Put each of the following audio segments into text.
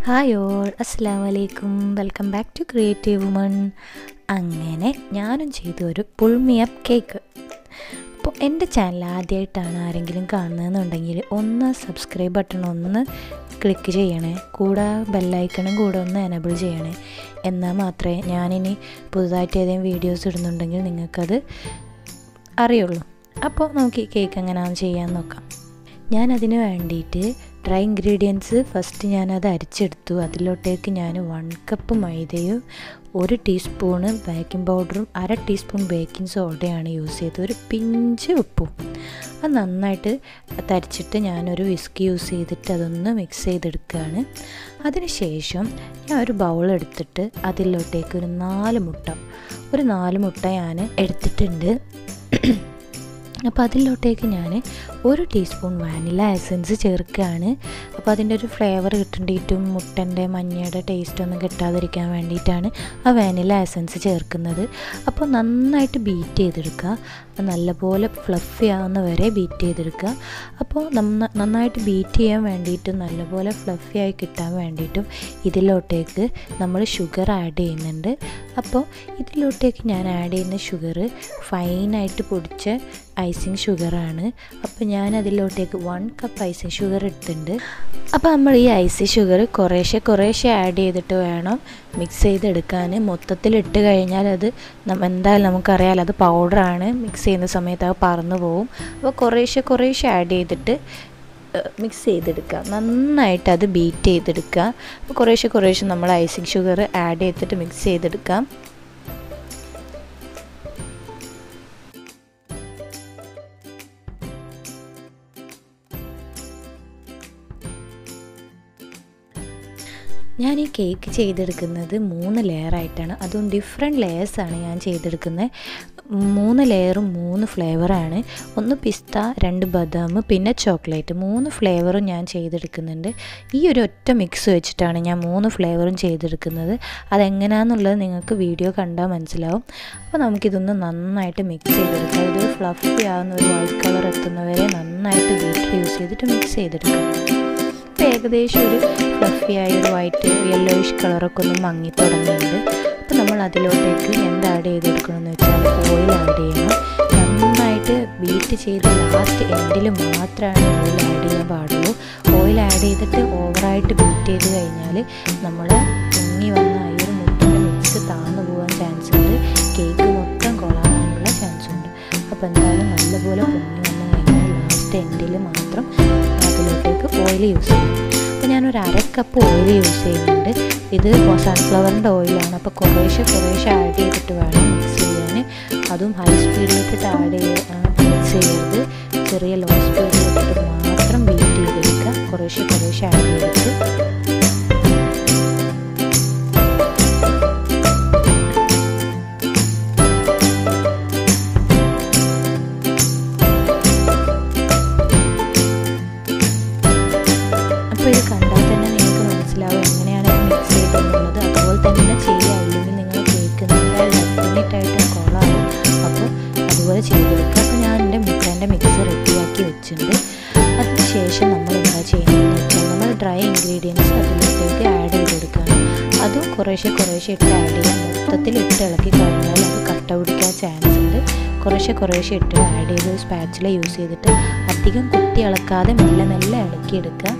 hi all അസ്സാം വലൈക്കും welcome back to creative woman അങ്ങനെ ഞാനും ചെയ്തു ഒരു പുൾമിയപ്പ് കേക്ക് അപ്പോൾ എൻ്റെ ചാനൽ ആദ്യമായിട്ടാണ് ആരെങ്കിലും കാണുന്നതെന്നുണ്ടെങ്കിൽ ഒന്ന് സബ്സ്ക്രൈബ് ബട്ടൺ ഒന്ന് ക്ലിക്ക് ചെയ്യണേ കൂടെ ബെല്ലൈക്കണും കൂടെ ഒന്ന് എനബിൾ ചെയ്യണേ എന്നാൽ മാത്രമേ ഞാനിനി പുതുതായിട്ട് ഏതെങ്കിലും വീഡിയോസ് ഇടുന്നുണ്ടെങ്കിൽ നിങ്ങൾക്കത് അറിയുള്ളൂ അപ്പോൾ നമുക്ക് ഈ കേക്ക് എങ്ങനെയാണെന്ന് ചെയ്യാൻ നോക്കാം ഞാൻ അതിന് വേണ്ടിയിട്ട് ഡ്രൈ ഇൻഗ്രീഡിയൻസ് ഫസ്റ്റ് ഞാനത് അരിച്ചെടുത്തു അതിലോട്ടേക്ക് ഞാൻ വൺ കപ്പ് മൈദയും ഒരു ടീസ്പൂണ് ബേക്കിംഗ് പൗഡറും അര ടീസ്പൂൺ ബേക്കിംഗ് സോഡയാണ് യൂസ് ചെയ്തത് ഒരു പിഞ്ച് ഉപ്പും അത് നന്നായിട്ട് തരിച്ചിട്ട് ഞാനൊരു വിസ്കി യൂസ് ചെയ്തിട്ട് അതൊന്ന് മിക്സ് ചെയ്തെടുക്കുകയാണ് അതിനുശേഷം ഞാൻ ഒരു ബൗൾ എടുത്തിട്ട് അതിലോട്ടേക്ക് ഒരു നാല് മുട്ട ഒരു നാല് മുട്ട ഞാൻ എടുത്തിട്ടുണ്ട് അപ്പോൾ അതിലോട്ടേക്ക് ഞാൻ ഒരു ടീസ്പൂൺ വാനില എസൻസ് ചേർക്കുകയാണ് അപ്പോൾ അതിൻ്റെ ഒരു ഫ്ലേവർ കിട്ടേണ്ടിയിട്ടും മുട്ടൻ്റെ മഞ്ഞയുടെ ടേസ്റ്റ് ഒന്നും കിട്ടാതിരിക്കാൻ വേണ്ടിയിട്ടാണ് ആ വാനില എസൻസ് ചേർക്കുന്നത് അപ്പോൾ നന്നായിട്ട് ബീറ്റ് ചെയ്തെടുക്കുക നല്ലപോലെ ഫ്ലഫി ആവുന്ന വരെ ബീറ്റ് ചെയ്തെടുക്കുക അപ്പോൾ നന്ന നന്നായിട്ട് ബീറ്റ് ചെയ്യാൻ വേണ്ടിയിട്ടും നല്ലപോലെ ഫ്ലഫി ആയി കിട്ടാൻ വേണ്ടിയിട്ടും ഇതിലോട്ടേക്ക് നമ്മൾ ഷുഗർ ആഡ് ചെയ്യുന്നുണ്ട് അപ്പോൾ ഇതിലോട്ടേക്ക് ഞാൻ ആഡ് ചെയ്യുന്ന ഷുഗർ ഫൈനായിട്ട് പൊടിച്ച ഐസിങ് ഷുഗറാണ് അപ്പോൾ ഞാൻ അതിലോട്ടേക്ക് വൺ കപ്പ് ഐസിങ് ഷുഗർ ഇട്ടിട്ടുണ്ട് അപ്പോൾ നമ്മൾ ഈ ഐസിങ് ഷുഗർ കുറേശ്ശെ കുറേശ്ശെ ആഡ് ചെയ്തിട്ട് വേണം മിക്സ് ചെയ്തെടുക്കാൻ മൊത്തത്തിൽ ഇട്ട് കഴിഞ്ഞാൽ അത് എന്തായാലും നമുക്കറിയാലോ അത് പൗഡറാണ് മിക്സ് ചെയ്യുന്ന സമയത്ത് അത് പറന്നു പോകും അപ്പോൾ കുറേശ്ശെ കുറേശ്ശെ ആഡ് ചെയ്തിട്ട് മിക്സ് ചെയ്തെടുക്കുക നന്നായിട്ട് അത് ബീറ്റ് ചെയ്തെടുക്കുക അപ്പോൾ കുറേശ്ശെ കുറേശ്ശെ നമ്മൾ ഐസിങ് ഷുഗർ ആഡ് ചെയ്തിട്ട് മിക്സ് ചെയ്തെടുക്കാം ഞാൻ ഈ കേക്ക് ചെയ്തെടുക്കുന്നത് മൂന്ന് ലെയറായിട്ടാണ് അതും ഡിഫറെൻറ്റ് ലെയേഴ്സാണ് ഞാൻ ചെയ്തെടുക്കുന്നത് മൂന്ന് ലെയറും മൂന്ന് ഫ്ലേവറാണ് ഒന്ന് പിസ്ത രണ്ട് ബദാം പിന്നെ ചോക്ലേറ്റ് മൂന്ന് ഫ്ലേവറും ഞാൻ ചെയ്തെടുക്കുന്നുണ്ട് ഈ ഒരു ഒറ്റ മിക്സ് വെച്ചിട്ടാണ് ഞാൻ മൂന്ന് ഫ്ലേവറും ചെയ്തെടുക്കുന്നത് അതെങ്ങനെയാണെന്നുള്ളത് നിങ്ങൾക്ക് വീഡിയോ കണ്ടാൽ മനസ്സിലാവും അപ്പോൾ നമുക്കിതൊന്ന് നന്നായിട്ട് മിക്സ് ചെയ്തെടുക്കാം ഇത് ഫ്ലഫി ആവുന്ന ഒരു വൈറ്റ് കളർ എത്തുന്നവരെ നന്നായിട്ട് ബീറ്റർ യൂസ് ചെയ്തിട്ട് മിക്സ് ചെയ്തെടുക്കാം ഇപ്പോൾ ഏകദേശം ഒരു ഫ്ലഫി ആയ ഒരു വൈറ്റ് യെല്ലോയിഷ് കളറൊക്കെ ഒന്ന് മങ്ങി തുടങ്ങിയിട്ടുണ്ട് അപ്പോൾ നമ്മൾ അതിലോട്ടേക്ക് എന്ത് ആഡ് ചെയ്തെടുക്കണമെന്ന് വെച്ചാൽ ഓയിൽ ആഡ് ചെയ്യണം നന്നായിട്ട് ബീറ്റ് ചെയ്ത് ലാസ്റ്റ് എൻഡിൽ മാത്രമാണ് ഓയിൽ ആഡ് ചെയ്യാൻ പാടുള്ളൂ ഓയിൽ ആഡ് ചെയ്തിട്ട് ഓവറായിട്ട് ബീറ്റ് ചെയ്ത് കഴിഞ്ഞാൽ നമ്മൾ പൊങ്ങി വന്ന ആ ഒരു മുട്ടിൻ്റെ മിക്സ് താന്നു പോകാൻ ചാൻസ് ഉണ്ട് കേക്ക് മൊത്തം കൊളാകാനുള്ള ചാൻസ് ഉണ്ട് അപ്പോൾ എന്തായാലും നല്ലപോലെ പൊങ്ങി വന്നു കഴിഞ്ഞാൽ ലാസ്റ്റ് എൻഡിൽ മാത്രം അതിലോട്ടേക്ക് ഓയിൽ യൂസ് ചെയ്യും അപ്പോൾ ഞാനൊരു അര കപ്പ് ഓയിൽ യൂസ് ചെയ്യുന്നുണ്ട് ഇത് സൺഫ്ലവറിൻ്റെ ഓയിലാണ് അപ്പോൾ കുറേശ്ശെ കുറേശ്ശെ ആഡ് ചെയ്തിട്ട് വേണം മിക്സ് ചെയ്യാൻ അതും ഹൈ സ്പീഡിലിട്ടിട്ട് ആഡ് ചെയ്യ മിക്സ് ചെയ്യരുത് ചെറിയ ലോ സ്പീഡിലിട്ടിട്ട് മാത്രം ബീറ്റ് ചെയ്തെടുക്കുക കുറേശ്ശെ കുറേശ്ശെ ആഡ് ചെയ്തിട്ട് അപ്പോൾ ഇത് കണ്ടാൽ തന്നെ നിങ്ങൾക്ക് മനസ്സിലാവും എങ്ങനെയാണ് മിക്സ് ചെയ്തതെന്നുള്ളത് അതുപോലെ തന്നെ ചെയ്യുക ഇല്ലെങ്കിൽ നിങ്ങൾ കേക്ക് എന്തായാലും ഡെഫിനറ്റായിട്ട് കൊളാവും അപ്പോൾ അതുപോലെ ചെയ്തെടുക്കുക അപ്പോൾ ഞാൻ എൻ്റെ മുട്ടേൻ്റെ മിക്സ് റെഡിയാക്കി വെച്ചിട്ടുണ്ട് അതിനുശേഷം നമ്മൾ എന്താ ചെയ്യുന്നതെന്ന് വെച്ചാൽ നമ്മൾ ഡ്രൈ ഇൻഗ്രീഡിയൻസ് അതിലേക്ക് ആഡ് ചെയ്തെടുക്കുകയാണ് അതും കുറേശ്ശെ കുറേശ്ശെ ഇട്ട് ആഡ് ചെയ്യാം മൊത്തത്തിൽ ഇട്ട് ഇളക്കി കഴിഞ്ഞാൽ അത് കട്ട പിടിക്കാൻ ചാൻസ് ഉണ്ട് കുറേശ്ശെ കുറേശ്ശെ ഇട്ട് ആഡ് ചെയ്ത് സ്പാച്ചില യൂസ് ചെയ്തിട്ട് അധികം കുത്തി ഇളക്കാതെ മെല്ലെ മെല്ലെ ഇളക്കിയെടുക്കുക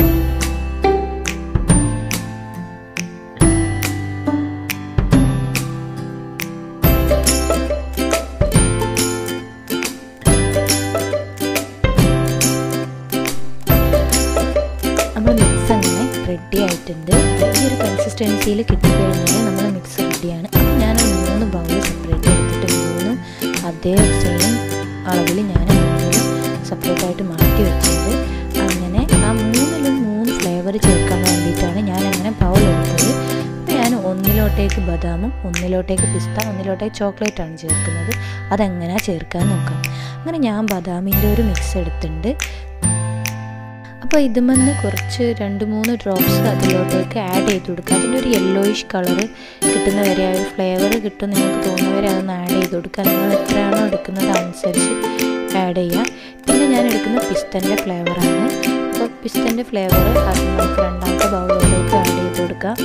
നമ്മൾ മിക്സ് അങ്ങനെ റെഡി ആയിട്ടുണ്ട് ഈ ഒരു കൺസിസ്റ്റൻസിയിൽ കിട്ടിക്കഴിഞ്ഞാൽ നമ്മൾ മിക്സ് റെഡിയാണ് അപ്പം ഞാൻ മൂന്ന് ബൗൾ സെപ്പറേറ്റ് എടുത്തിട്ട് മൂന്നും അതേ സെയിം അളവിൽ ഞാൻ മൂന്നും സെപ്പറേറ്റ് ആയിട്ട് മാറ്റി വെച്ചത് അങ്ങനെ ആ മൂന്നിലും മൂന്ന് ഫ്ലേവർ ചേർക്കാൻ വേണ്ടിയിട്ടാണ് ഞാൻ അങ്ങനെ ബൗൾ എടുത്തത് ഞാൻ ഒന്നിലോട്ടേക്ക് ബദാമും ഒന്നിലോട്ടേക്ക് പിസ്ത ഒന്നിലോട്ടേക്ക് ചോക്ലേറ്റ് ആണ് ചേർക്കുന്നത് അതെങ്ങനെയാണ് ചേർക്കാൻ നോക്കാം അങ്ങനെ ഞാൻ ബദാമിൻ്റെ ഒരു മിക്സ് എടുത്തിട്ടുണ്ട് അപ്പോൾ ഇതുമെന്ന് കുറച്ച് രണ്ട് മൂന്ന് ഡ്രോപ്സ് അതിലോട്ടേക്ക് ആഡ് ചെയ്ത് കൊടുക്കുക അതിൻ്റെ ഒരു യെല്ലോയിഷ് കളർ കിട്ടുന്ന വരെ ആ ഒരു ഫ്ലേവർ കിട്ടും നിങ്ങൾക്ക് തോന്നുന്ന വരെ അതൊന്ന് ആഡ് ചെയ്ത് കൊടുക്കുക നിങ്ങൾ എത്രയാണോ എടുക്കുന്നത് അനുസരിച്ച് ആഡ് ചെയ്യുക പിന്നെ ഞാൻ എടുക്കുന്ന പിസ്തൻ്റെ ഫ്ലേവറാണ് അപ്പോൾ പിസ്തൻ്റെ ഫ്ലേവർ അത് നമുക്ക് രണ്ടാമത്തെ ബൗളിലേക്ക് ആഡ് ചെയ്ത് കൊടുക്കാം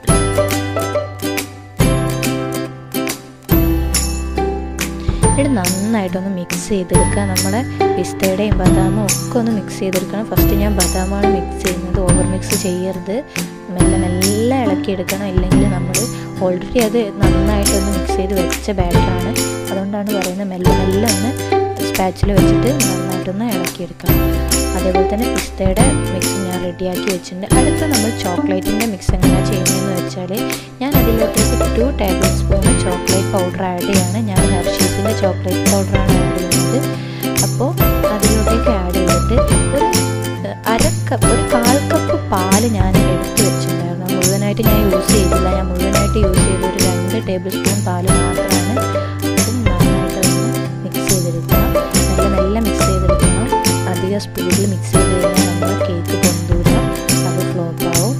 എന്നിട്ട് നന്നായിട്ടൊന്ന് മിക്സ് ചെയ്തെടുക്കുക നമ്മുടെ പിസ്തയുടെയും ബദാമും ഒക്കെ ഒന്ന് മിക്സ് ചെയ്തെടുക്കണം ഫസ്റ്റ് ഞാൻ ബദാമാണ് മിക്സ് ചെയ്യുന്നത് ഓവർ മിക്സ് ചെയ്യരുത് മെല്ലെ മെല്ലെ ഇളക്കിയെടുക്കണം ഇല്ലെങ്കിൽ നമ്മൾ ഓൾറെഡി അത് നന്നായിട്ടൊന്ന് മിക്സ് ചെയ്ത് വെച്ച ബാറ്ററാണ് അതുകൊണ്ടാണ് പറയുന്നത് മെല്ലെ മെല്ലെ ഒന്ന് സ്പാച്ചിൽ വെച്ചിട്ട് നന്നായിട്ടൊന്ന് ഇളക്കിയെടുക്കണം അതേപോലെ തന്നെ പിസ്തയുടെ മിക്സ് ഞാൻ റെഡിയാക്കി വെച്ചിട്ടുണ്ട് അടുത്ത നമ്മൾ ചോക്ലേറ്റിൻ്റെ മിക്സ് എങ്ങനെയാണ് ചെയ്യുന്നതെന്ന് വെച്ചാൽ ഞാൻ അതിലോട്ടേക്ക് two tablespoon chocolate powder add ചെയ്യാണ് ഞാൻ ഹർഷീസിൻ്റെ ചോക്ലേറ്റ് പൗഡറാണ് ആഡ് ചെയ്യുന്നത് അപ്പോൾ അതിലോട്ടേക്ക് ആഡ് ചെയ്തിട്ട് ഒരു അര കപ്പ് ഒരു കാൽ കപ്പ് പാല് ഞാൻ എടുത്ത് വെച്ചിട്ടുണ്ടായിരുന്നു മുഴുവനായിട്ട് ഞാൻ യൂസ് ചെയ്തില്ല ഞാൻ മുഴുവനായിട്ട് യൂസ് ചെയ്ത ഒരു രണ്ട് ടേബിൾ സ്പൂൺ പാല് മാത്രമാണ് അതും നന്നായിട്ട് ഒന്ന് മിക്സ് ചെയ്തെടുക്കണം നല്ല മെല്ലെ മിക്സ് ചെയ്തെടുക്കണം അധികം സ്പീഡിൽ മിക്സ് ചെയ്ത് കഴിഞ്ഞാൽ നമ്മൾ കേക്ക് കൊണ്ടുവരിക അത് ഫ്ലോപ്പ് ആവും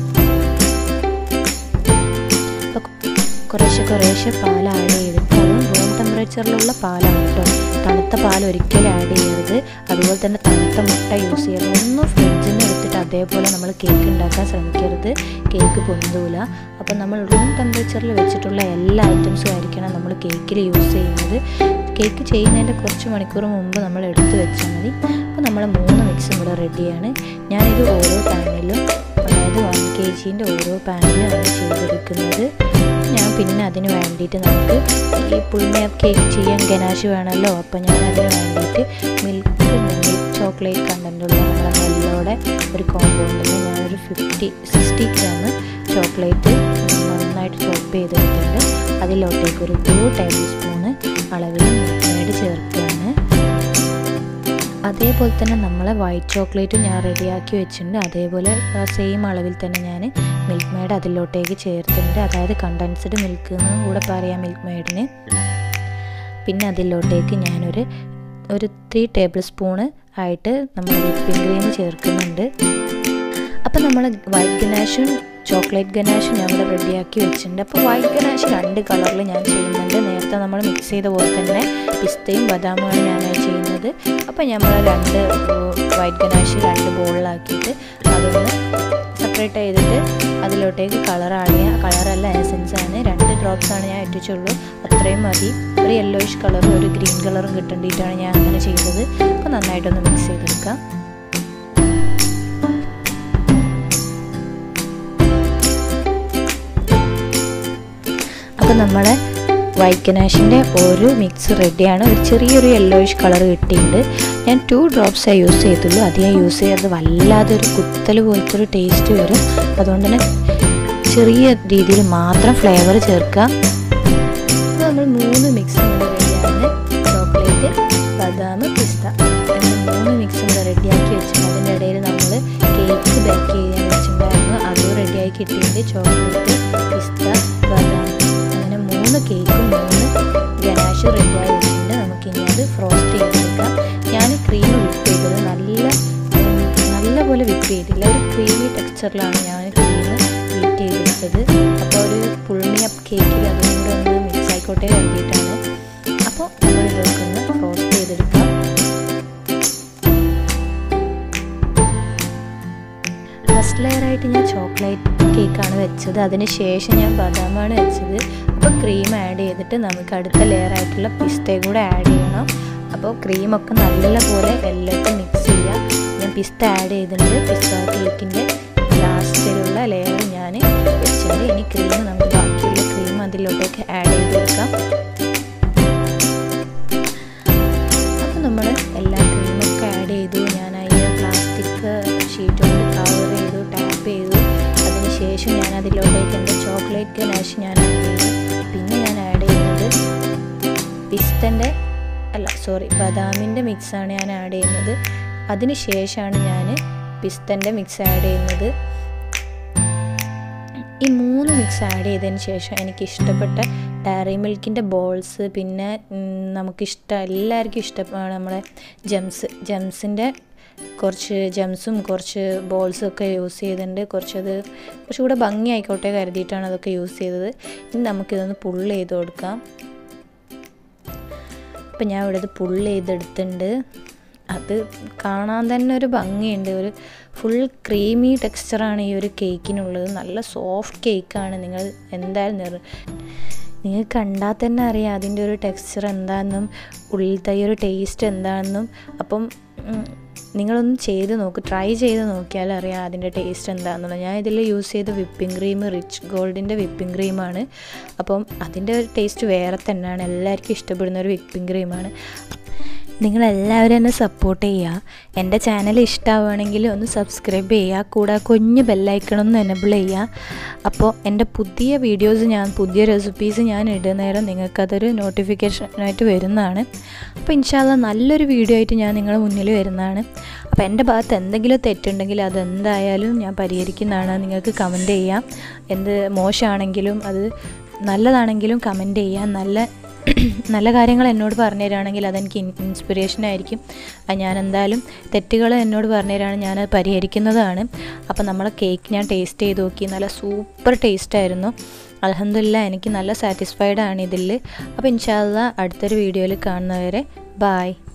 അപ്പോൾ കുറേശ്ശെ കുറേശ്ശെ പാൽ ആഡ് ചെയ്തിട്ട് അതും റൂം ടെമ്പറേച്ചറിലുള്ള പാലാണ് കേട്ടോ തണുത്ത പാൽ ഒരിക്കലും ആഡ് ചെയ്യരുത് അതുപോലെ തന്നെ തണുത്ത മുട്ട യൂസ് ചെയ്യരുത് ഒന്നും ഫ്രിഡ്ജിൽ നിന്ന് എടുത്തിട്ട് അതേപോലെ നമ്മൾ കേക്ക് ഉണ്ടാക്കാൻ ശ്രമിക്കരുത് കേക്ക് പൊന്തൂല അപ്പോൾ നമ്മൾ റൂം ടെമ്പറേച്ചറിൽ വെച്ചിട്ടുള്ള എല്ലാ ഐറ്റംസും ആയിരിക്കണം നമ്മൾ കേക്കിൽ യൂസ് ചെയ്യുന്നത് കേക്ക് ചെയ്യുന്നതിൻ്റെ കുറച്ച് മണിക്കൂർ മുമ്പ് നമ്മൾ എടുത്ത് വെച്ചാൽ മതി അപ്പോൾ നമ്മൾ മൂന്ന് മിക്സും ഇവിടെ റെഡിയാണ് ഞാനിത് ഓരോ പാനിലും അതായത് വൺ കെ ജീൻ്റെ ഓരോ പാനിലാണ് ചെയ്തെടുക്കുന്നത് ഞാൻ പിന്നെ അതിന് വേണ്ടിയിട്ട് നമുക്ക് ഈ പുളിമ കേക്ക് ചെയ്യാൻ ഗനാഷ് വേണമല്ലോ അപ്പോൾ ഞാൻ അതിന് വേണ്ടിയിട്ട് മിൽക്ക് മിൽക്ക് ചോക്ലേറ്റ് കണ്ടൻറ്റുള്ള നമ്മുടെ നെല്ലോടെ ഒരു കോമ്പൗണ്ടിൽ ഞാനൊരു ഫിഫ്റ്റി സിക്സ്റ്റി ഗ്രാം ചോക്ലേറ്റ് നന്നായിട്ട് ചോപ്പ് ചെയ്തെടുത്തിട്ടുണ്ട് അതിലോട്ടേക്ക് ഒരു ടു ടേബിൾ സ്പൂണ് അളവിൽ മിൽക്ക് ചേർക്കുകയാണ് അതേപോലെ തന്നെ നമ്മളെ വൈറ്റ് ചോക്ലേറ്റും ഞാൻ റെഡിയാക്കി വെച്ചിട്ടുണ്ട് അതേപോലെ സെയിം അളവിൽ തന്നെ ഞാൻ മിൽക്ക് മെയ്ഡ് അതിലോട്ടേക്ക് ചേർത്തിട്ടുണ്ട് അതായത് കണ്ടൻസ്ഡ് മിൽക്ക് എന്ന് കൂടെ പറയാം മിൽക്ക് മെയ്ഡിന് പിന്നെ അതിലോട്ടേക്ക് ഞാനൊരു ഒരു ത്രീ ടേബിൾ സ്പൂണ് ആയിട്ട് നമ്മൾ വിപ്പിംഗ് ക്രീം ചേർക്കുന്നുണ്ട് അപ്പം നമ്മൾ വൈറ്റ് ഗനാഷും ചോക്ലേറ്റ് ഗനാഷും ഞാൻ ഇവിടെ റെഡിയാക്കി വെച്ചിട്ടുണ്ട് അപ്പോൾ വൈറ്റ് ഗനാഷ് രണ്ട് കളറിൽ ഞാൻ ചെയ്യുന്നുണ്ട് നേരത്തെ നമ്മൾ മിക്സ് ചെയ്ത പോലെ തന്നെ പിസ്തയും ബദാമുമാണ് ഞാൻ ചെയ്യുന്നത് അപ്പോൾ നമ്മൾ രണ്ട് വൈറ്റ് ഗനാഷ് രണ്ട് ബോളിലാക്കിയിട്ട് അതൊന്ന് സെപ്പറേറ്റ് ചെയ്തിട്ട് അതിലോട്ടേക്ക് കളർ ആഡ് ചെയ്യുക കളറല്ല എസൻസ് ആണ് രണ്ട് ഡ്രോപ്സ് ആണ് ഞാൻ ഇട്ടിച്ചുള്ളൂ അത്രയും മതി ഒരു യെല്ലോയിഷ് കളറും ഒരു ഗ്രീൻ കളറും കിട്ടേണ്ടിയിട്ടാണ് ഞാൻ അങ്ങനെ ചെയ്തത് അപ്പോൾ നന്നായിട്ടൊന്ന് മിക്സ് ചെയ്തെടുക്കാം അപ്പോൾ നമ്മുടെ വൈറ്റ് ഗനാഷിൻ്റെ ഒരു മിക്സ് റെഡിയാണ് ഒരു ചെറിയൊരു യെല്ലോയിഷ് കളർ കിട്ടിയിട്ടുണ്ട് ഞാൻ ടു ഡ്രോപ്സേ യൂസ് ചെയ്തുള്ളൂ അധികം യൂസ് ചെയ്യരുത് വല്ലാതെ ഒരു കുത്തൽ പോലത്തെ ഒരു ടേസ്റ്റ് വരും അതുകൊണ്ട് തന്നെ ചെറിയ രീതിയിൽ മാത്രം ഫ്ലേവർ ചേർക്കുക അപ്പോൾ നമ്മൾ മൂന്ന് മിക്സ് റെഡിയാണ് ചോക്ലേറ്റ് ബദാം പിസ്ത അങ്ങനെ മൂന്ന് മിക്സും കൂടെ റെഡിയാക്കി വെച്ചിട്ടുണ്ട് അതിൻ്റെ ഇടയിൽ നമ്മൾ കേക്ക് ബേക്ക് ചെയ്യാൻ വെച്ചിട്ടുണ്ടായിരുന്നു അതും റെഡിയായി കിട്ടിയിട്ടുണ്ട് ചോക്ലേറ്റ് പിസ്ത ബദാം അങ്ങനെ മൂന്ന് കേക്കും മൂന്ന് ഗനാഷ് റെഡിയായി വെച്ചിട്ടുണ്ട് നമുക്കിനി അത് ഫ്രോസ്റ്റ് ചെയ്തെടുക്കാം ഞാൻ ക്രീം വിപ്പ് ചെയ്തത് നല്ല നല്ലപോലെ വിപ്പ് ചെയ്തില്ല ഒരു ക്രീമി ടെക്സ്ചറിലാണ് ഞാൻ ക്രീം വിപ്പ് ചെയ്തെടുത്തത് അപ്പോൾ ഒരു പുൾമിയപ്പ് കേക്കിൽ അതും കൂടെ ഒന്ന് മിക്സ് ആയിക്കോട്ടെ വേണ്ടിയിട്ടാണ് അപ്പോൾ നമ്മൾ ഇതൊക്കെ ഒന്ന് ഫ്രോസ്റ്റ് ചെയ്തെടുക്കാം ഫസ്റ്റ് ലെയറായിട്ട് ഞാൻ ചോക്ലേറ്റ് കേക്കാണ് വെച്ചത് അതിന് ശേഷം ഞാൻ ബദാമാണ് വെച്ചത് അപ്പോൾ ക്രീം ആഡ് ചെയ്തിട്ട് നമുക്ക് അടുത്ത ലെയറായിട്ടുള്ള പിസ്തയും കൂടെ ആഡ് ചെയ്യണം അപ്പോൾ ക്രീമൊക്കെ നല്ലപോലെ എല്ലായിട്ടും മിക്സ് ചെയ്യുക ഞാൻ പിസ്ത ആഡ് ചെയ്തിട്ടുണ്ട് പിസ്ത കേക്കിൻ്റെ ലാസ്റ്റിലുള്ള ലെയർ ഞാൻ വെച്ചിട്ടുണ്ട് ഇനി ക്രീം നമുക്ക് ബാക്കിയുള്ള ക്രീം അതിലോട്ടേക്ക് ആഡ് ചെയ്ത് കൊടുക്കാം അപ്പോൾ നമ്മൾ എല്ലാ ക്രീമൊക്കെ ആഡ് ചെയ്തു ഞാൻ അതിൽ പ്ലാസ്റ്റിക് ഷീറ്റ് കൊണ്ട് കവർ ചെയ്തു ടാപ്പ് ചെയ്തു അതിനുശേഷം ഞാൻ അതിലോട്ടേക്ക് എൻ്റെ ചോക്ലേറ്റ് ഗനാഷ് ഞാൻ ആഡ് ചെയ്തു പിന്നെ ഞാൻ ആഡ് ചെയ്യുന്നത് പിസ്തൻ്റെ അല്ല സോറി ബദാമിൻ്റെ മിക്സാണ് ഞാൻ ആഡ് ചെയ്യുന്നത് അതിന് ശേഷമാണ് ഞാൻ പിസ്തൻ്റെ മിക്സ് ആഡ് ചെയ്യുന്നത് ഈ മൂന്ന് മിക്സ് ആഡ് ചെയ്തതിന് ശേഷം എനിക്ക് ഇഷ്ടപ്പെട്ട ഡയറി മിൽക്കിൻ്റെ ബോൾസ് പിന്നെ നമുക്കിഷ്ടം എല്ലാവർക്കും ഇഷ്ടമാണ് നമ്മളെ ജംസ് ജംസിൻ്റെ കുറച്ച് ജംസും കുറച്ച് ബോൾസും ഒക്കെ യൂസ് ചെയ്തിട്ടുണ്ട് കുറച്ചത് കുറച്ചുകൂടെ ഭംഗി ആയിക്കോട്ടെ കരുതിയിട്ടാണ് അതൊക്കെ യൂസ് ചെയ്തത് ഇനി നമുക്കിതൊന്ന് പുള്ള് ചെയ്ത് കൊടുക്കാം അപ്പം ഞാൻ ഇവിടെ ഇത് പുള്ള് ചെയ്തെടുത്തിട്ടുണ്ട് അത് കാണാൻ തന്നെ ഒരു ഭംഗിയുണ്ട് ഒരു ഫുൾ ക്രീമി ടെക്സ്ചറാണ് ഈ ഒരു കേക്കിനുള്ളത് നല്ല സോഫ്റ്റ് കേക്കാണ് നിങ്ങൾ എന്തായാലും നിർ നിങ്ങൾ കണ്ടാൽ തന്നെ അറിയാം അതിൻ്റെ ഒരു ടെക്സ്ചർ എന്താണെന്നും ഉള്ളിലത്തെ ഈ ഒരു ടേസ്റ്റ് എന്താണെന്നും അപ്പം ഉം, നിങ്ങളൊന്ന് ചെയ്ത് നോക്ക് ട്രൈ ചെയ്ത് നോക്കിയാൽ അറിയാം അതിൻ്റെ ടേസ്റ്റ് എന്താണെന്നുള്ളത് ഞാൻ ഇതിൽ യൂസ് ചെയ്ത വിപ്പിംഗ് ക്രീം റിച്ച് ഗോൾഡിൻ്റെ വിപ്പിംഗ് ക്രീമാണ് അപ്പം അതിൻ്റെ ഒരു ടേസ്റ്റ് വേറെ തന്നെയാണ് എല്ലാവർക്കും ഇഷ്ടപ്പെടുന്ന ഒരു വിപ്പിംഗ് ക്രീമാണ് നിങ്ങളെല്ലാവരും എന്നെ സപ്പോർട്ട് ചെയ്യുക എൻ്റെ ചാനൽ ഇഷ്ടമാവുകയാണെങ്കിൽ ഒന്ന് സബ്സ്ക്രൈബ് ചെയ്യുക കൂടെ കുഞ്ഞ് ബെല്ലൈക്കണമെന്ന് എനബിൾ ചെയ്യുക അപ്പോൾ എൻ്റെ പുതിയ വീഡിയോസ് ഞാൻ പുതിയ റെസിപ്പീസ് ഞാൻ ഇടുന്നേരം നിങ്ങൾക്കതൊരു നോട്ടിഫിക്കേഷനായിട്ട് വരുന്നതാണ് അപ്പോൾ ഇൻഷാല്ല നല്ലൊരു വീഡിയോ ആയിട്ട് ഞാൻ നിങ്ങളുടെ മുന്നിൽ വരുന്നതാണ് അപ്പോൾ എൻ്റെ ഭാഗത്ത് എന്തെങ്കിലും തെറ്റുണ്ടെങ്കിൽ അതെന്തായാലും ഞാൻ പരിഹരിക്കുന്നതാണ് നിങ്ങൾക്ക് കമൻറ്റ് ചെയ്യാം എന്ത് മോശമാണെങ്കിലും അത് നല്ലതാണെങ്കിലും കമൻറ്റ് ചെയ്യാം നല്ല നല്ല കാര്യങ്ങൾ എന്നോട് പറഞ്ഞു തരികയാണെങ്കിൽ അതെനിക്ക് ഇൻസ്പിറേഷൻ ആയിരിക്കും അത് ഞാൻ എന്തായാലും തെറ്റുകൾ എന്നോട് പറഞ്ഞു തരികയാണെങ്കിൽ ഞാനത് പരിഹരിക്കുന്നതാണ് അപ്പോൾ നമ്മളെ കേക്ക് ഞാൻ ടേസ്റ്റ് ചെയ്ത് നോക്കി നല്ല സൂപ്പർ ടേസ്റ്റ് ആയിരുന്നു അലഹമില്ല എനിക്ക് നല്ല സാറ്റിസ്ഫൈഡ് ആണ് ഇതിൽ അപ്പോൾ ഇൻഷാല്ല അടുത്തൊരു വീഡിയോയിൽ കാണുന്നവരെ ബായ്